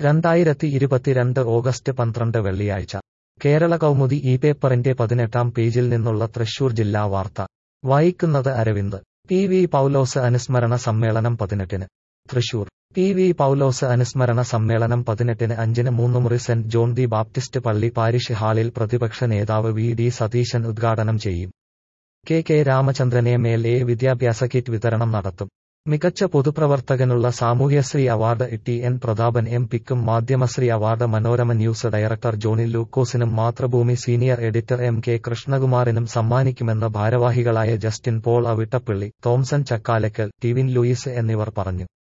രണ്ടായിരത്തി ഇരുപത്തിരണ്ട് ഓഗസ്റ്റ് പന്ത്രണ്ട് വെള്ളിയാഴ്ച കേരള കൗമുദി ഈ പേപ്പറിന്റെ പതിനെട്ടാം പേജിൽ നിന്നുള്ള തൃശൂർ ജില്ലാ വാർത്ത വായിക്കുന്നത് അരവിന്ദ് പി വി പൗലോസ് അനുസ്മരണ സമ്മേളനം പതിനെട്ടിന് തൃശൂർ പി വി പൗലോസ് അനുസ്മരണ സമ്മേളനം പതിനെട്ടിന് അഞ്ചിന് Moonnumuri Saint John the Baptist പള്ളി പാരിഷ് ഹാളിൽ പ്രതിപക്ഷ നേതാവ് വി ഡി സതീശൻ ഉദ്ഘാടനം ചെയ്യും K K Ramachandran M L A വിദ്യാഭ്യാസ കിറ്റ് വിതരണം നടത്തും മികച്ച പൊതുപ്രവർത്തകനുള്ള Samoohyasree award T N Prathapan M പിക്കും Madhyamasree award Manorama news director Johny ലൂക്കോസിനും Mathrubhumi senior editor M K കൃഷ്ണകുമാറിനും സമ്മാനിക്കുമെന്ന് ഭാരവാഹികളായ Justin Paul Avittappilly Thomson Chakkalakkal Tivin Louis എന്നിവർ പറഞ്ഞു